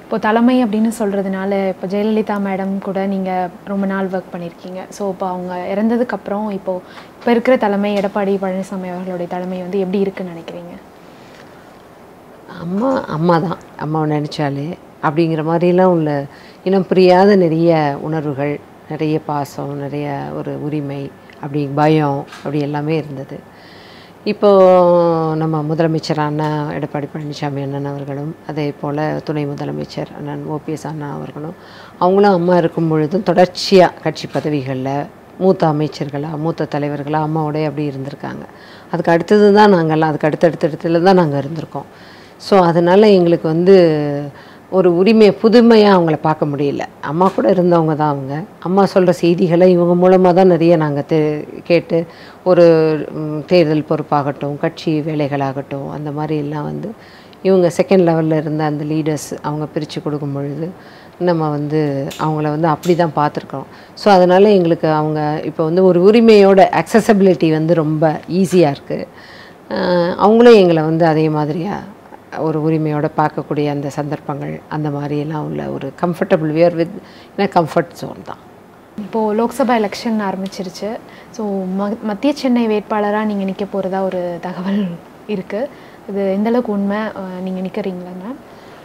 இப்போ தலைமை அப்படின்னு சொல்கிறதுனால இப்போ ஜெயலலிதா மேடம் கூட நீங்கள் ரொம்ப நாள் ஒர்க் பண்ணியிருக்கீங்க ஸோ இப்போ அவங்க இறந்ததுக்கப்புறம் இப்போது இப்போ இருக்கிற தலைமை எடப்பாடி பழனிசாமி அவர்களுடைய தலைமை வந்து எப்படி இருக்குன்னு நினைக்கிறீங்க அம்மா அம்மா தான் அம்மாவை நினச்சாலே அப்படிங்கிற மாதிரிலாம் உள்ள இனம் புரியாத நிறைய உணர்வுகள் நிறைய பாசம் நிறைய ஒரு உரிமை அப்படி பயம் அப்படி எல்லாமே இருந்தது இப்போது நம்ம முதலமைச்சர் அண்ணா எடப்பாடி பழனிசாமி அண்ணன் அவர்களும் அதே போல் துணை முதலமைச்சர் அண்ணன் ஓபிஎஸ் அண்ணா அவர்களும் அவங்களும் அம்மா இருக்கும் பொழுதும் தொடர்ச்சியாக கட்சி பதவிகளில் மூத்த அமைச்சர்களாக மூத்த தலைவர்களாக அம்மாவோடய அப்படி இருந்திருக்காங்க அதுக்கு அடுத்தது தான் நாங்கள்லாம் அதுக்கு அடுத்தடுத்தடுத்துல தான் நாங்கள் இருந்திருக்கோம் ஸோ அதனால் எங்களுக்கு வந்து ஒரு உரிமையை புதுமையாக அவங்கள பார்க்க முடியல அம்மா கூட இருந்தவங்க தான் அவங்க அம்மா சொல்கிற செய்திகளை இவங்க மூலமாக தான் நிறைய நாங்கள் தே கேட்டு ஒரு ம், தேர்தல் பொறுப்பாகட்டும் கட்சி வேலைகளாகட்டும் அந்த மாதிரி எல்லாம் வந்து இவங்க செகண்ட் லெவலில் இருந்த அந்த லீடர்ஸ் அவங்க பிரித்து கொடுக்கும் பொழுது நம்ம வந்து அவங்கள வந்து அப்படி தான் பார்த்துருக்கோம் ஸோ அதனால் எங்களுக்கு அவங்க இப்போ வந்து ஒரு உரிமையோட அக்சசபிலிட்டி வந்து ரொம்ப ஈஸியாக இருக்குது அவங்களும் எங்களை வந்து அதே மாதிரியாக ஒரு உரிமையோட பார்க்கக்கூடிய அந்த சந்தர்ப்பங்கள் அந்த மாதிரியெல்லாம் உள்ள ஒரு comfortable wear with comfort zone தான் இப்போது லோக்சபா எலெக்ஷன் ஆரம்பிச்சிருச்சு ஸோ ம மத்திய சென்னை வேட்பாளராக நீங்கள் நிற்க போகிறதா ஒரு தகவல் இருக்குது இது எந்த அளவுக்கு உண்மை நீங்கள் நிற்கிறீங்களா மேம்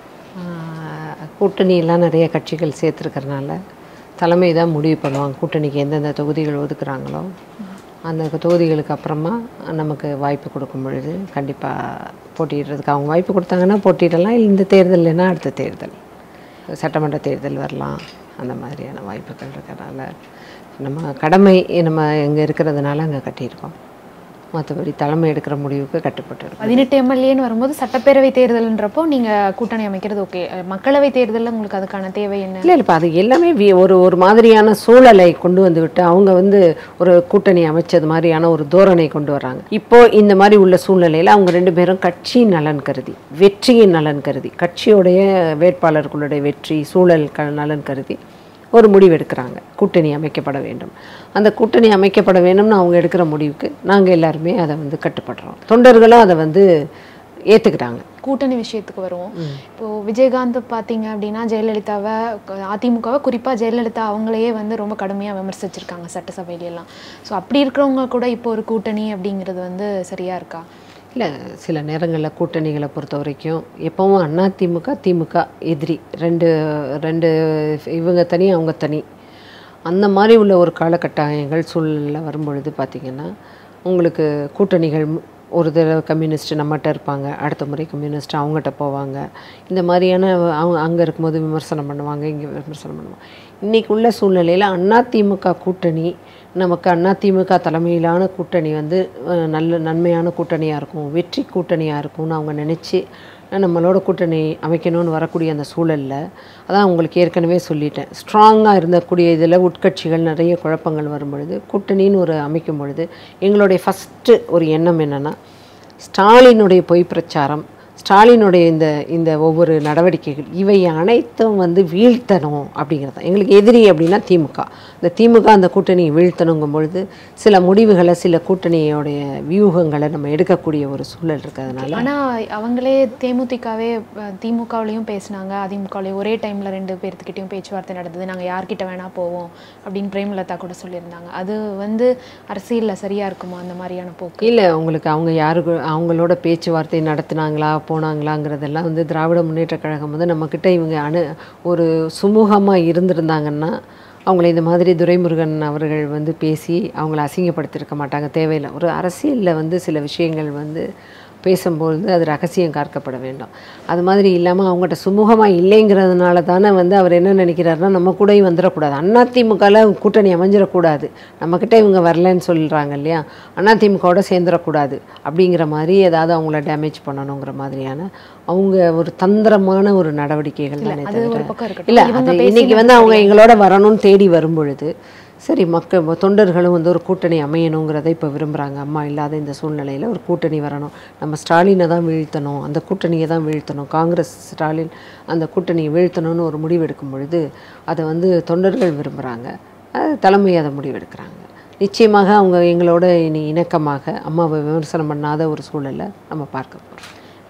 ஆஹ் கூட்டணியெல்லாம் நிறைய கட்சிகள் சேர்த்துருக்கறனால தலைமை தான் முடிவு பண்ணுவாங்க கூட்டணிக்கு எந்தெந்த தொகுதிகள் ஒதுக்குறாங்களோ அந்த தொகுதிகளுக்கு அப்புறமா நமக்கு வாய்ப்பு கொடுக்கும் பொழுது கண்டிப்பாக போட்டியிடுறதுக்கு அவங்க வாய்ப்பு கொடுத்தாங்கன்னா போட்டியிடலாம் இல்லை இந்த தேர்தல்னா அடுத்த தேர்தல் சட்டமன்ற தேர்தல் வரலாம் அந்த மாதிரியான வாய்ப்புகள் இருக்கிறனால நம்ம கடமை நம்ம இங்கே இருக்கிறதுனால அங்கே கட்டியிருக்கோம் மற்றபடி தலைமை எடுக்கிற முடிவுக்கு கட்டுப்பட்டு இருக்கோம் பதினெட்டு எம்எல்ஏன்னு வரும்போது சட்டப்பேரவை தேர்தல்ன்றப்போ நீங்கள் கூட்டணி அமைக்கிறது ஓகே மக்களவை தேர்தலில் உங்களுக்கு அதுக்கான தேவை என்ன இல்லை இல்லை அது எல்லாமே வி- ஒரு ஒரு மாதிரியான சூழலை கொண்டு வந்து விட்டு அவங்க வந்து ஒரு கூட்டணி அமைச்சது மாதிரியான ஒரு தோரணை கொண்டு வர்றாங்க இப்போ இந்த மாதிரி உள்ள சூழ்நிலையில் அவங்க ரெண்டு பேரும் கட்சியின் நலன் கருதி வெற்றியின் நலன் கருதி கட்சியோடைய வேட்பாளர்களுடைய வெற்றி சூழல் க நலன் கருதி ஒரு முடிவு எடுக்கிறாங்க கூட்டணி அமைக்கப்பட வேண்டும் அந்த கூட்டணி அமைக்கப்பட வேண்டும்னு அவங்க எடுக்கிற முடிவுக்கு நாங்கள் எல்லாருமே அதை வந்து கட்டுப்படுறோம் தொண்டர்களும் அதை வந்து ஏற்றுக்கிட்டாங்க கூட்டணி விஷயத்துக்கு வருவோம் இப்போ விஜயகாந்த் பார்த்தீங்க அப்படின்னா ஜெயலலிதாவை அதிமுகவை குறிப்பாக ஜெயலலிதா அவங்களையே வந்து ரொம்ப கடுமையாக விமர்சிச்சிருக்காங்க சட்டசபையில எல்லாம் ஸோ அப்படி இருக்கிறவங்க கூட இப்போ ஒரு கூட்டணி அப்படிங்கிறது வந்து சரியா இருக்கா இல்லை சில நேரங்களில் கூட்டணிகளை பொறுத்த வரைக்கும் எப்போவும் அதிமுக திமுக எதிரி ரெண்டு ரெண்டு இவங்க தனி அவங்க தனி அந்த மாதிரி உள்ள ஒரு காலகட்டாயங்கள் சூழ்நிலை வரும்பொழுது பார்த்திங்கன்னா உங்களுக்கு கூட்டணிகள் மு- ஒரு தடவை கம்யூனிஸ்ட் நம்மகிட்ட இருப்பாங்க அடுத்த முறை கம்யூனிஸ்ட் அவங்ககிட்ட போவாங்க இந்த மாதிரியான அவங்க அங்கே இருக்கும்போது விமர்சனம் பண்ணுவாங்க இங்கே விமர்சனம் பண்ணுவாங்க இன்றைக்கி உள்ள சூழ்நிலையில் அதிமுக கூட்டணி நமக்கு அதிமுக தலைமையிலான கூட்டணி வந்து அஹ், நல்ல நன்மையான கூட்டணியாக இருக்கும் வெற்றி கூட்டணியாக இருக்கும்னு அவங்க நினச்சி நம்மளோட கூட்டணி அமைக்கணும்னு வரக்கூடிய அந்த சூழலில் அதான் உங்களுக்கு ஏற்கனவே சொல்லிட்டேன் ஸ்ட்ராங்காக இருந்தக்கூடிய இதில் உட்கட்சிகள் நிறைய குழப்பங்கள் வரும் பொழுது கூட்டணின்னு ஒரு அமைக்கும் பொழுது எங்களுடைய ஃபஸ்ட்டு ஒரு எண்ணம் என்னென்னா ஸ்டாலினுடைய பொய் பிரச்சாரம் ஸ்டாலினுடைய இந்த இந்த ஒவ்வொரு நடவடிக்கைகள் இவை அனைத்தும் வந்து வீழ்த்தணும் அப்படிங்கிறது தான் எங்களுக்கு எதிரி அப்படின்னா திமுக இந்த திமுக அந்த கூட்டணியை வீழ்த்தணுங்கும் பொழுது சில முடிவுகளை சில கூட்டணியோடைய வியூகங்களை நம்ம எடுக்கக்கூடிய ஒரு சூழல் இருக்கிறதுனால ஆனா அவங்களே தேமுதிகவே திமுகவுலையும் பேசினாங்க அதிமுகவுலையும் ஒரே டைம்ல ரெண்டு பேர்த்துக்கிட்டையும் பேச்சுவார்த்தை நடந்தது நாங்க யார்கிட்ட வேணா போவோம் அப்படின்னு பிரேமலதா கூட சொல்லியிருந்தாங்க அது வந்து அரசியல்ல சரியா இருக்குமா அந்த மாதிரியான போக்கு இல்லை உங்களுக்கு அவங்க யாருக்கு அவங்களோட பேச்சுவார்த்தை நடத்துனாங்களா போனாங்களாங்கிறதெல்லாம் வந்து திராவிட முன்னேற்றக் கழகம் வந்து நம்மக்கிட்ட இவங்க அணு ஒரு சுமூகமாக இருந்திருந்தாங்கன்னா அவங்கள இந்த மாதிரி துரைமுருகன் அவர்கள் வந்து பேசி அவங்கள அசிங்கப்படுத்தியிருக்க மாட்டாங்க தேவையில்லை ஒரு அரசியலில் வந்து சில விஷயங்கள் வந்து பேசும்பொழுது அது ரகசியம் காக்கப்பட வேண்டும் அது மாதிரி இல்லாமல் அவங்ககிட்ட சுமூகமாக இல்லைங்கிறதுனால தானே வந்து அவர் என்ன நினைக்கிறாருன்னா நம்ம கூடயும் வந்துடக்கூடாது அதிமுகவில் கூட்டணி அமைஞ்சிடக்கூடாது நம்மக்கிட்ட இவங்க வரலன்னு சொல்கிறாங்க இல்லையா அதிமுகவோட சேர்ந்துடக்கூடாது அப்படிங்கிற மாதிரி ஏதாவது அவங்கள டேமேஜ் பண்ணணுங்கிற மாதிரியான அவங்க ஒரு தந்திரமான ஒரு நடவடிக்கைகள் தானே அது ஒரு தவிர பக்கம் இருக்கட்டும். இல்லை இவங்க அது பேசினது இன்னைக்கு வந்து அவங்க எங்களோட வரணும்னு தேடி வரும் பொழுது சரி மக்கள் தொண்டர்களும் வந்து ஒரு கூட்டணி அமையணுங்கிறத இப்போ விரும்புகிறாங்க அம்மா இல்லாத இந்த சூழ்நிலையில் ஒரு கூட்டணி வரணும் நம்ம ஸ்டாலினை தான் வீழ்த்தணும் அந்த கூட்டணியை தான் வீழ்த்தணும் காங்கிரஸ் ஸ்டாலின் அந்த கூட்டணியை வீழ்த்தணும்னு ஒரு முடிவு எடுக்கும் பொழுது அதை வந்து தொண்டர்கள் விரும்புகிறாங்க அது தலைமை அதை முடிவெடுக்கிறாங்க நிச்சயமாக அவங்க எங்களோட இனி இணக்கமாக அம்மாவை விமர்சனம் பண்ணாத ஒரு சூழலை நம்ம பார்க்க போகிறோம்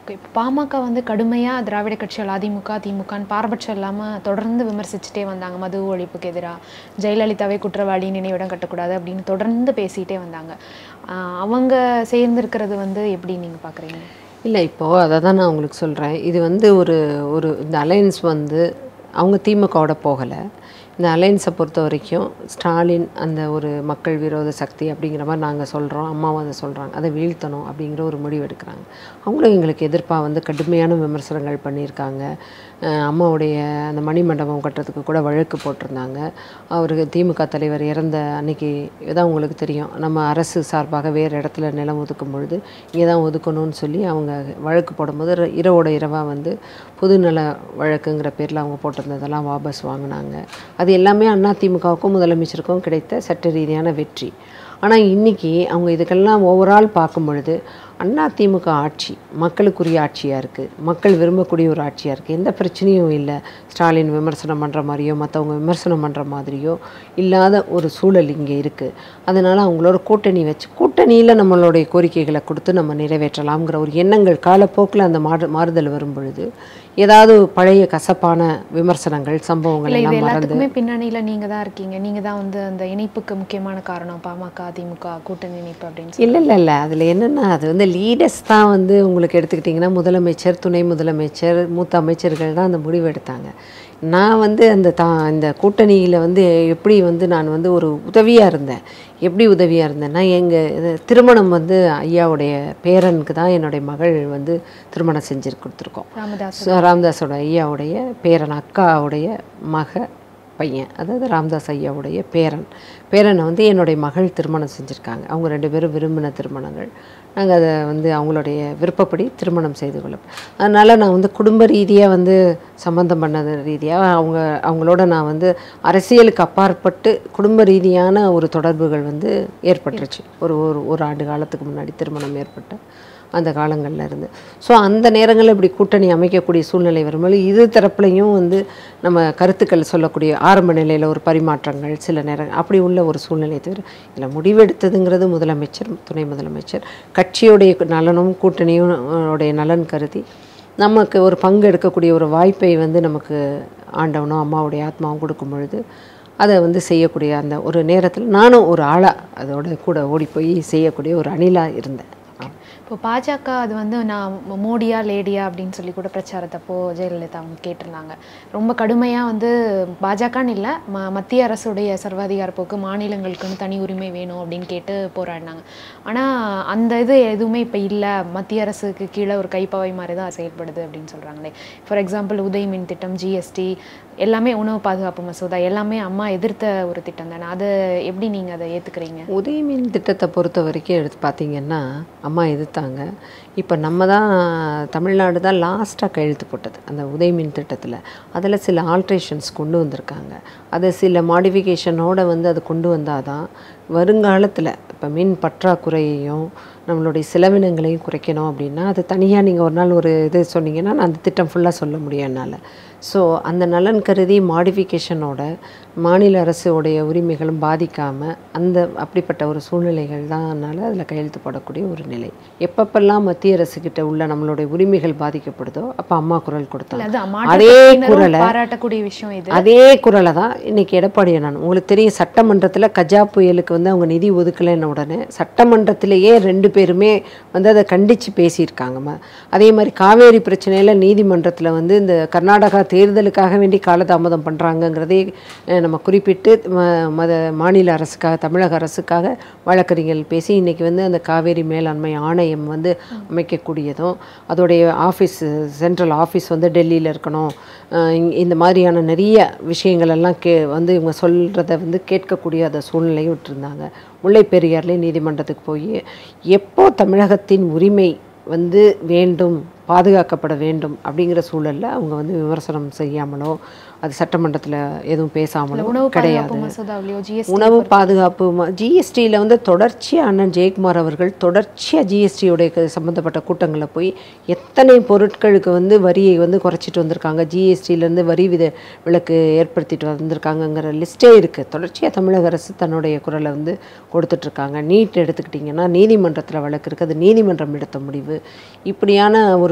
ஓகே இப்போ பாமக வந்து கடுமையாக திராவிட கட்சிகள் அதிமுக திமுகன்னு பாரபட்சம் இல்லாமல் தொடர்ந்து விமர்சிச்சுட்டே வந்தாங்க மது ஒழிப்புக்கு எதிராக ஜெயலலிதாவே குற்றவாளி நினைவிடம் கட்டக்கூடாது அப்படின்னு தொடர்ந்து பேசிகிட்டே வந்தாங்க ஆஹ் அவங்க சேர்ந்திருக்கிறது வந்து எப்படி நீங்கள் பார்க்குறீங்க இல்லை இப்போது அதை தான் நான் உங்களுக்கு சொல்கிறேன் இது வந்து ஒரு ஒரு இந்த அலையன்ஸ் வந்து அவங்க திமுகவோட போகலை இந்த அலையன்ஸை பொறுத்த வரைக்கும் ஸ்டாலின் அந்த ஒரு மக்கள் விரோத சக்தி அப்படிங்கிற மாதிரி நாங்கள் சொல்கிறோம் அம்மாவும் அதை சொல்கிறாங்க அதை வீழ்த்தணும் அப்படிங்கிற ஒரு முடிவு எடுக்கிறாங்க அவங்களும் எங்களுக்கு எதிர்ப்பாக வந்து கடுமையான விமர்சனங்கள் பண்ணியிருக்காங்க அஹ் அம்மாவுடைய அந்த மணிமண்டபம் கட்டுறதுக்கு கூட வழக்கு போட்டிருந்தாங்க அவருக்கு திமுக தலைவர் இறந்த அன்னைக்கு இதான் உங்களுக்கு தெரியும் நம்ம அரசு சார்பாக வேறு இடத்துல நிலம் ஒதுக்கும் பொழுது இங்கே தான் ஒதுக்கணும்னு சொல்லி அவங்க வழக்கு போடும்போது ர- இரவோட இரவாக வந்து பொதுநல வழக்குங்கிற பேரில் அவங்க போட்டிருந்ததெல்லாம் வாபஸ் வாங்கினாங்க அது எல்லாமே அண்ணா திமுகவுக்கும் முதலமைச்சருக்கும் கிடைத்த சட்ட ரீதியான வெற்றி ஆனால் இன்றைக்கி அவங்க இதுக்கெல்லாம் ஓவரால் பார்க்கும் பொழுது அண்ணா திமுக ஆட்சி மக்களுக்குரிய ஆட்சியாக இருக்குது மக்கள் விரும்பக்கூடிய ஒரு ஆட்சியாக இருக்குது எந்த பிரச்சனையும் இல்லை ஸ்டாலின் விமர்சனம் பண்ணுற மாதிரியோ மற்றவங்க விமர்சனம் பண்ணுற மாதிரியோ இல்லாத ஒரு சூழல் இங்கே இருக்குது அதனால் அவங்களோட கூட்டணி வச்சு கூட்டணியில் நம்மளுடைய கோரிக்கைகளை கொடுத்து நம்ம நிறைவேற்றலாம்ங்கிற ஒரு எண்ணங்கள் காலப்போக்கில் அந்த மாறு மாறுதல் வரும் பொழுது ஏதாவது பழைய கசப்பான விமர்சனங்கள் சம்பவங்கள் இல்லை இது எல்லாம் மறந்து எல்லாத்துக்குமே பின்னணியில் நீங்கள் தான் இருக்கீங்க நீங்கள் தான் வந்து அந்த இணைப்புக்கு முக்கியமான காரணம் பாமக அதிமுக கூட்டணி இணைப்பு அப்படின்னு சொல்லி இல்லை இல்லை இல்லை அதில் என்னென்னா அது வந்து லீடர்ஸ் தான் வந்து உங்களுக்கு எடுத்துக்கிட்டிங்கன்னா முதலமைச்சர் துணை முதலமைச்சர் மூத்த அமைச்சர்கள் தான் அந்த முடிவு எடுத்தாங்க நான் வந்து அந்த தா இந்த கூட்டணியில் வந்து எப்படி வந்து நான் வந்து ஒரு உதவியாக இருந்தேன் எப்படி உதவியாக இருந்தேன்னா எங்கள் திருமணம் வந்து ஐயாவுடைய பேரனுக்கு தான் என்னுடைய மகள் வந்து திருமணம் செஞ்சு கொடுத்துருக்கோம் ராமதாஸ் சு- ராமதாஸோட ஐயாவுடைய பேரன் அக்காவுடைய மக பையன் அதாவது ராமதாஸ் ஐயாவுடைய பேரன் பேரனை வந்து என்னுடைய மகள் திருமணம் செஞ்சுருக்காங்க அவங்க ரெண்டு பேரும் விரும்பின திருமணங்கள் நாங்கள் அதை வந்து அவங்களுடைய விருப்பப்படி திருமணம் செய்து கொள்ள அதனால் நான் வந்து குடும்ப ரீதியாக வந்து சம்மந்தம் பண்ணது ரீதியாக அவங்க அவங்களோட நான் வந்து அரசியலுக்கு அப்பாற்பட்டு குடும்ப ரீதியான ஒரு தொடர்புகள் வந்து ஏற்பட்டுருச்சு ஒரு ஒரு ஒரு ஆண்டு காலத்துக்கு முன்னாடி திருமணம் ஏற்பட்ட அந்த காலங்களில் இருந்து ஸோ அந்த நேரங்களில் இப்படி கூட்டணி அமைக்கக்கூடிய சூழ்நிலை வரும்போது இது தரப்புலையும் வந்து நம்ம கருத்துக்கள் சொல்லக்கூடிய ஆரம்ப நிலையில் ஒரு பரிமாற்றங்கள் சில நேரம் அப்படி உள்ள ஒரு சூழ்நிலை தவிர இதில் முடிவெடுத்ததுங்கிறது முதலமைச்சர் துணை முதலமைச்சர் கட்சியுடைய நலனும் கூட்டணியும் உடைய நலன் கருதி நமக்கு ஒரு பங்கு எடுக்கக்கூடிய ஒரு வாய்ப்பை வந்து நமக்கு ஆண்டவனும் அம்மாவுடைய ஆத்மாவும் கொடுக்கும் பொழுது அதை வந்து செய்யக்கூடிய அந்த ஒரு நேரத்தில் நானும் ஒரு ஆளாக அதோட கூட ஓடி போய் செய்யக்கூடிய ஒரு அணிலாக இருந்தேன் இப்போ பாஜக அது வந்து நான் மோ- மோடியா லேடியா அப்படின்னு சொல்லி கூட பிரச்சாரத்தப்போ ஜெயலலிதா அவங்க கேட்டிருந்தாங்க ரொம்ப கடுமையாக வந்து பாஜகன்னு இல்லை ம மத்திய அரசுடைய சர்வாதிகார போக்கு மாநிலங்களுக்குன்னு தனி உரிமை வேணும் அப்படின்னு கேட்டு போராடினாங்க ஆனால் அந்த இது எதுவுமே இப்போ இல்லை மத்திய அரசுக்கு கீழே ஒரு கைப்பாவை மாதிரி தான் செயல்படுது அப்படின்னு சொல்கிறாங்களே ஃபார் எக்ஸாம்பிள் உதய் மின் திட்டம் ஜிஎஸ்டி எல்லாமே உணவு பாதுகாப்பு மசோதா எல்லாமே அம்மா எதிர்த்த ஒரு திட்டம் தானே அதை எப்படி நீங்கள் அதை ஏற்றுக்கிறீங்க உதயமின் திட்டத்தை பொறுத்த வரைக்கும் எடுத்து பார்த்தீங்கன்னா அம்மா எதிர்த்தாங்க இப்போ நம்ம தான் தமிழ்நாடு தான் லாஸ்ட்டாக கையெழுத்து போட்டது அந்த உதயமின் திட்டத்தில் அதில் சில ஆல்ட்ரேஷன்ஸ் கொண்டு வந்திருக்காங்க அதை சில மாடிஃபிகேஷனோட வந்து அது கொண்டு வந்தால் தான் வருங்காலத்தில் இப்போ மின் பற்றாக்குறையையும் நம்மளுடைய செலவினங்களையும் குறைக்கணும் அப்படின்னா அது தனியாக நீங்கள் ஒரு நாள் ஒரு இது சொன்னீங்கன்னா நான் அந்த திட்டம் ஃபுல்லாக சொல்ல முடியும் என்னால் ஸோ அந்த நலன் கருதி மாடிஃபிகேஷனோட மாநில அரசுடைய உரிமைகளும் பாதிக்காமல் அந்த அப்படிப்பட்ட ஒரு சூழ்நிலைகள் தான் அதனால் அதில் கையெழுத்து போடக்கூடிய ஒரு நிலை எப்பப்பெல்லாம் மத்திய அரசுக்கிட்ட உள்ள நம்மளுடைய உரிமைகள் பாதிக்கப்படுதோ அப்போ அம்மா குரல் கொடுத்தாங்க அது அதே மாற்றுத்திறனாளியினரும் குரலை பாராட்டக்கூடிய விஷயம் இது அதே குரலை தான் இன்னைக்கு எடப்பாடி நான் உங்களுக்கு தெரியும் சட்டமன்றத்தில் கஜா புயலுக்கு வந்து அவங்க நிதி ஒதுக்கலைன்ன உடனே சட்டமன்றத்திலேயே ரெண்டு பேருமே வந்து அதை கண்டித்து பேசியிருக்காங்கம்மா அதே மாதிரி காவேரி பிரச்சனையில் நீதிமன்றத்தில் வந்து இந்த கர்நாடகா தேர்தலுக்காக வேண்டி காலதாமதம் பண்ணுறாங்கங்கிறதே அஹ், நம்ம குறிப்பிட்டு ம- மத மாநில அரசுக்காக தமிழக அரசுக்காக வழக்கறிஞர்கள் பேசி இன்னைக்கு வந்து அந்த காவேரி மேலாண்மை ஆணையம் வந்து அமைக்கக்கூடியதும் அதோடைய ஆஃபீஸ் சென்ட்ரல் ஆஃபீஸ் வந்து டெல்லியில் இருக்கணும் அஹ் இங்க- இந்த மாதிரியான நிறைய விஷயங்கள் எல்லாம் கே வந்து இவங்க சொல்கிறத வந்து கேட்கக்கூடிய அந்த சூழ்நிலையும் விட்டுருந்தாங்க முல்லை பெரியார்லேயே நீதிமன்றத்துக்கு போய் எப்போ தமிழகத்தின் உரிமை வந்து வேண்டும் பாதுகாக்கப்பட வேண்டும் அப்படிங்கிற சூழல்ல அவங்க வந்து விமர்சனம் செய்யாமலோ அது சட்டமன்றத்தில் எதுவும் பேசாமலோ உணவு கிடையாது பாதுகாப்பு மசோதாவிலையோ ஜிஎஸ்டி உணவு பாதுகாப்பு ஜிஎஸ்டியில் வந்து தொடர்ச்சியாக அண்ணன் ஜெயக்குமார் அவர்கள் தொடர்ச்சியாக ஜிஎஸ்டியோடைய சம்மந்தப்பட்ட கூட்டங்களில் போய் எத்தனை பொருட்களுக்கு வந்து வரியை வந்து குறைச்சிட்டு வந்திருக்காங்க ஜிஎஸ்டியிலேருந்து வரி வித விலக்கு ஏற்படுத்திட்டு வந்திருக்காங்கங்கிற லிஸ்ட்டே இருக்குது தொடர்ச்சியாக தமிழக அரசு தன்னுடைய குரலை வந்து கொடுத்துட்ருக்காங்க நீட் எடுத்துக்கிட்டிங்கன்னா நீதிமன்றத்தில் வழக்கு இருக்குது அது நீதிமன்றம் எடுத்த முடிவு இப்படியான ஒரு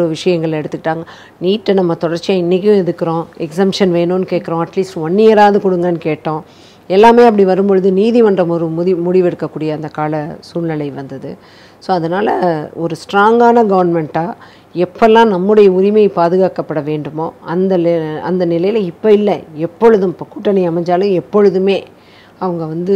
ஒரு விஷயங்கள் எடுத்துக்கிட்டாங்க நீட்டை நம்ம தொடர்ச்சியாக இன்றைக்கும் எதுக்குறோம் எக்ஸம்ஷன் வேணும்னு கேட்குறோம் அட்லீஸ்ட் ஒன் இயராவது கொடுங்கன்னு கேட்டோம் எல்லாமே அப்படி வரும்பொழுது நீதிமன்றம் ஒரு முடி முடிவெடுக்கக்கூடிய அந்த கால சூழ்நிலை வந்தது ஸோ அதனால் ஒரு ஸ்ட்ராங்கான கவர்மெண்ட்டாக எப்பெல்லாம் நம்முடைய உரிமை பாதுகாக்கப்பட வேண்டுமோ அந்த லெ- அந்த நிலையில் இப்போ இல்லை எப்பொழுதும் இப்போ கூட்டணி அமைஞ்சாலும் எப்பொழுதுமே அவங்க வந்து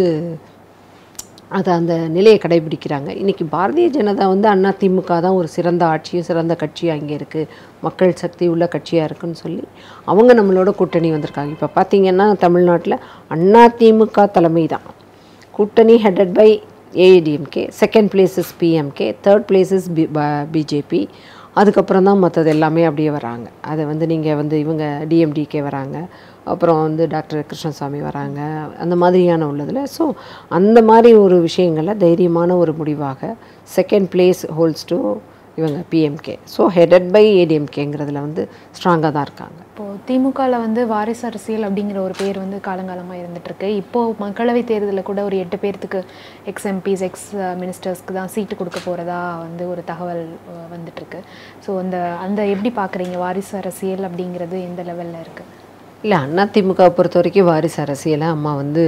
அதை அந்த நிலையை கடைபிடிக்கிறாங்க இன்றைக்கி பாரதிய ஜனதா வந்து அண்ணா திமுக தான் ஒரு சிறந்த ஆட்சியும் சிறந்த கட்சியும் அங்கே இருக்குது மக்கள் சக்தி உள்ள கட்சியாக இருக்குன்னு சொல்லி அவங்க நம்மளோட கூட்டணி வந்திருக்காங்க இப்போ பார்த்தீங்கன்னா தமிழ்நாட்டில் அண்ணா திமுக தலைமை தான் கூட்டணி headed by AIDMK second place is PMK third place is B BJP அதுக்கப்புறம் தான் மற்றது எல்லாமே அப்படியே வராங்க அதை வந்து நீங்கள் வந்து இவங்க டிஎம்டிகே வராங்க அப்புறம் வந்து டாக்டர் கிருஷ்ணசாமி வராங்க அந்த மாதிரியான உள்ளதில் ஸோ அந்த மாதிரி ஒரு விஷயங்களில் தைரியமான ஒரு முடிவாக செகண்ட் பிளேஸ் ஹோல்ஸ் டு இவங்க பிஎம்கே ஸோ ஹெடட் பை ஏடிஎம்கேங்கிறதுல வந்து ஸ்ட்ராங்காக தான் இருக்காங்க இப்போது திமுகவில் வந்து வாரிசு அரசியல் அப்படிங்கிற ஒரு பேர் வந்து காலங்காலமாக இருந்துகிட்ருக்கு இப்போது மக்களவை தேர்தலில் கூட ஒரு எட்டு பேர்த்துக்கு எக்ஸ் எம்பிஸ் எக்ஸ் மினிஸ்டர்ஸ்க்கு தான் சீட்டு கொடுக்க போகிறதா வந்து ஒரு தகவல் அஹ், வந்துட்டுருக்கு ஸோ அந்த அந்த எப்படி பார்க்குறீங்க வாரிசு அரசியல் அப்படிங்கிறது எந்த லெவலில் இருக்குது இல்லை அதிமுக பொறுத்த வரைக்கும் வாரிசு அரசியலை அம்மா வந்து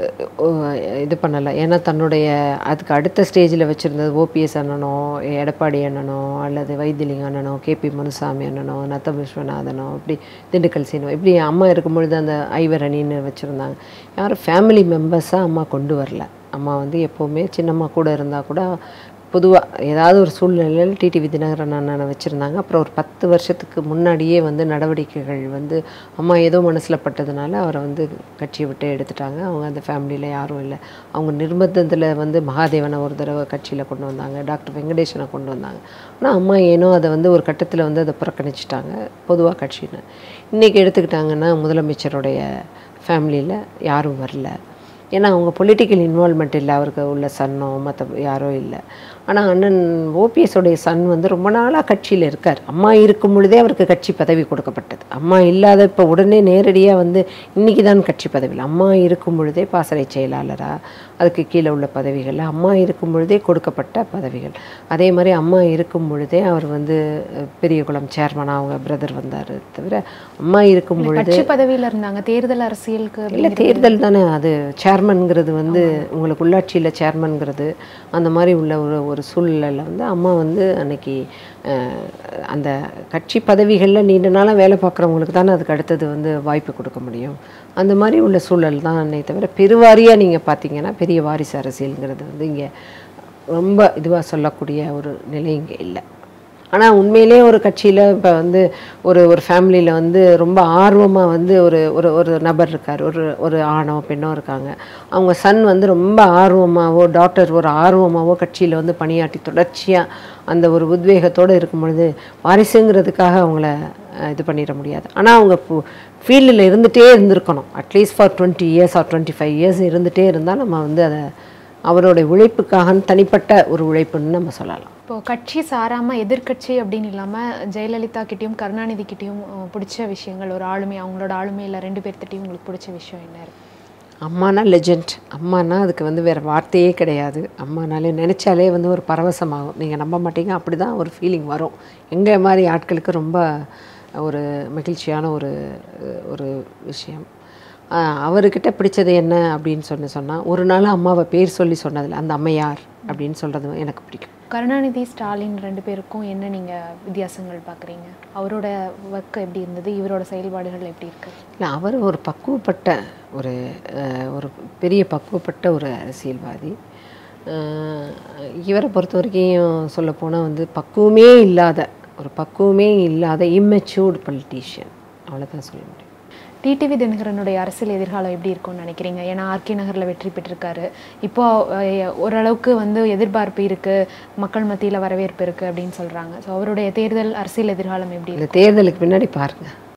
அஹ், இது பண்ணலை ஏன்னா தன்னுடைய அதுக்கு அடுத்த ஸ்டேஜில் வச்சுருந்தது ஓபிஎஸ் அண்ணனோ எடப்பாடி அண்ணனோ அல்லது வைத்திலிங்க அண்ணனோ கேபி முனுசாமி அண்ணனோ நத்த விஸ்வநாதனோ இப்படி திண்டுக்கல் சீனோ இப்படி அம்மா இருக்கும்பொழுது அந்த ஐவரணின்னு வச்சுருந்தாங்க யாரும் ஃபேமிலி மெம்பர்ஸாக அம்மா கொண்டு வரல அம்மா வந்து எப்போவுமே சின்னம்மா கூட இருந்தால் கூட பொதுவாக ஏதாவது ஒரு சூழ்நிலையில் டிடிவி தினகரன் அண்ணனை வச்சுருந்தாங்க அப்புறம் ஒரு பத்து வருஷத்துக்கு முன்னாடியே வந்து நடவடிக்கைகள் வந்து அம்மா ஏதோ மனசில் பட்டதுனால அவரை வந்து கட்சியை விட்டு எடுத்துட்டாங்க அவங்க அந்த ஃபேமிலியில் யாரும் இல்லை அவங்க நிர்பந்தத்தில் வந்து மகாதேவனை ஒரு தடவை கட்சியில் கொண்டு வந்தாங்க டாக்டர் வெங்கடேஷனை கொண்டு வந்தாங்க ஆனால் அம்மா ஏனோ அதை வந்து ஒரு கட்டத்தில் வந்து அதை புறக்கணிச்சிட்டாங்க பொதுவாக கட்சின்னு இன்றைக்கி எடுத்துக்கிட்டாங்கன்னா முதலமைச்சருடைய ஃபேமிலியில் யாரும் வரல ஏன்னா அவங்க பொலிட்டிக்கல் இன்வால்மெண்ட் இல்லை அவருக்கு உள்ள சன்னோ மற்ற யாரோ இல்லை ஆனால் அண்ணன் ஓபிஎஸோடைய சன் வந்து ரொம்ப நாளாக கட்சியில் இருக்கார் அம்மா இருக்கும் பொழுதே அவருக்கு கட்சி பதவி கொடுக்கப்பட்டது அம்மா இல்லாத இப்போ உடனே நேரடியாக வந்து இன்றைக்கி தான் கட்சி பதவியில் அம்மா இருக்கும் பொழுதே பாசறை செயலாளராக அதுக்கு கீழே உள்ள பதவிகள் அம்மா இருக்கும் பொழுதே கொடுக்கப்பட்ட பதவிகள் அதே மாதிரி அம்மா இருக்கும் பொழுதே அவர் வந்து அஹ், பெரியகுளம் சேர்மனாக அவங்க பிரதர் வந்தார் தவிர அம்மா இருக்கும் பொழுது கட்சி பதவியில் இருந்தாங்க தேர்தல் அரசியலுக்கு இல்லை தேர்தல் தானே அது சேர்மன்ங்கிறது வந்து உங்களுக்கு உள்ளாட்சியில் சேர்மன்ங்கிறது அந்த மாதிரி உள்ள ஒரு ஒரு சூழ்நிலையில் வந்து அம்மா வந்து அன்னைக்கு அஹ், அந்த கட்சி பதவிகளில் நீண்ட நாளாக வேலை பார்க்குறவங்களுக்கு தானே அதுக்கு அடுத்தது வந்து வாய்ப்பு கொடுக்க முடியும் அந்த மாதிரி உள்ள சூழல் தான் அன்னை தவிர பெருவாரியாக நீங்கள் பார்த்தீங்கன்னா பெரிய வாரிசு அரசியலுங்கிறது வந்து இங்கே ரொம்ப இதுவாக சொல்லக்கூடிய ஒரு நிலை இங்கே இல்லை ஆனால் உண்மையிலே ஒரு கட்சியில் இப்போ வந்து ஒரு ஒரு ஃபேமிலியில் வந்து ரொம்ப ஆர்வமாக வந்து ஒரு ஒரு ஒரு நபர் இருக்கார் ஒரு ஒரு ஆணோ பெண்ணோ இருக்காங்க அவங்க சன் வந்து ரொம்ப ஆர்வமாகவோ டாக்டர் ஒரு ஆர்வமாகவோ கட்சியில் வந்து பணியாற்றி தொடர்ச்சியாக அந்த ஒரு உத்வேகத்தோடு இருக்கும் பொழுது வாரிசுங்கிறதுக்காக அவங்கள அஹ், இது பண்ணிட முடியாது ஆனால் அவங்க ஃபீல்டில் இருந்துகிட்டே இருந்திருக்கணும் at least for twenty years or twenty five years இருந்துகிட்டே இருந்தால் நம்ம வந்து அதை அவருடைய உழைப்புக்காக தனிப்பட்ட ஒரு உழைப்புன்னு நம்ம சொல்லலாம் இப்போ கட்சி சாராம எதிர்க்கட்சி அப்படின்னு இல்லாம ஜெயலலிதா கிட்டயும் கருணாநிதி கிட்டயும் அஹ், பிடிச்ச விஷயங்கள் ஒரு ஆளுமை அவங்களோட ஆளுமையில ரெண்டு பேர்த்திட்டையும் உங்களுக்கு பிடிச்ச விஷயம் என்ன இருக்கு அம்மானா லெஜெண்ட் அம்மானா அதுக்கு வந்து வேறு வார்த்தையே கிடையாது அம்மானாலே நினச்சாலே வந்து ஒரு பரவசமாகும் நீங்கள் நம்ப மாட்டீங்க அப்படி தான் ஒரு ஃபீலிங் வரும் எங்கள் மாதிரி ஆட்களுக்கு ரொம்ப ஒரு மகிழ்ச்சியான ஒரு ஒரு விஷயம் ஆஹ் அவர்கிட்ட பிடிச்சது என்ன அப்படின்னு சொல்லி சொன்னால் ஒரு நாள் அம்மாவை பேர் சொல்லி சொன்னதில் அந்த அம்மையார் அப்படின்னு சொல்கிறது எனக்கு பிடிக்கும் கருணாநிதி ஸ்டாலின் ரெண்டு பேருக்கும் என்ன நீங்க வித்தியாசங்கள் பார்க்குறீங்க அவரோட ஒர்க் எப்படி இருந்தது இவரோட செயல்பாடுகள் எப்படி இருக்கு இல்லை அவர் ஒரு பக்குவப்பட்ட ஒரு அஹ், ஒரு பெரிய பக்குவப்பட்ட ஒரு அரசியல்வாதி அஹ், இவரை பொறுத்த வரைக்கும் சொல்லப்போனால் வந்து பக்குவமே இல்லாத ஒரு பக்குவமே இல்லாத இம்மெச்சூர்டு பொலிட்டீஷியன் அவ்வளோதான் சொல்ல முடியும் டிடிவி தினகரனுடைய அரசியல் எதிர்காலம் எப்படி இருக்கும்னு நினைக்கிறீங்க ஏன்னா ஆர்கே நகர்ல வெற்றி பெற்றிருக்காரு இப்போ அஹ், ஓரளவுக்கு வந்து எதிர்பார்ப்பு இருக்கு மக்கள் மத்தியில வரவேற்பு இருக்கு அப்படின்னு சொல்றாங்க ஸோ அவருடைய தேர்தல் அரசியல் எதிர்காலம் எப்படி இருக்கு இந்த தேர்தலுக்கு பின்னாடி பாருங்கள்